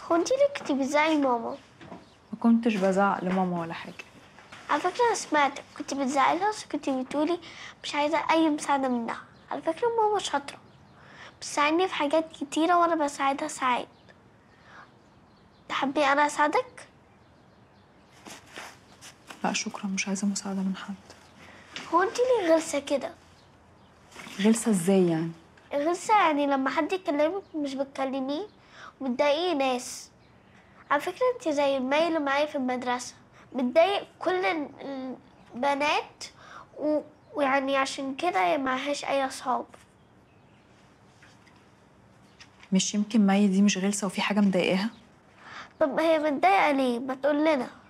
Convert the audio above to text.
هو انت ليه كنتي بتزعلي ماما ما كنتش بزعق لماما ولا حاجه على فكرة أنا سمعتك كنت بتزعلها بس كنت بتقولي مش عايزة أي مساعدة منها على فكرة ماما شاطرة بتساعدني في حاجات كتيرة وأنا بساعدها ساعات تحبي أنا أساعدك؟ لا شكرا مش عايزه مساعده من حد هو انت ليه غلسة كده؟ غلسه ازاي يعني غلسة يعني لما حد يكلمك مش بتكلميه وبتضايقي ناس على فكرة انت زي المي اللي معايا في المدرسة بتضايق كل ال- البنات و... ويعني عشان كده معهاش أي أصحاب مش يمكن مي دي مش غلسه وفي حاجه مضايقاها طب هي متضايقة ليه؟ ما تقول لنا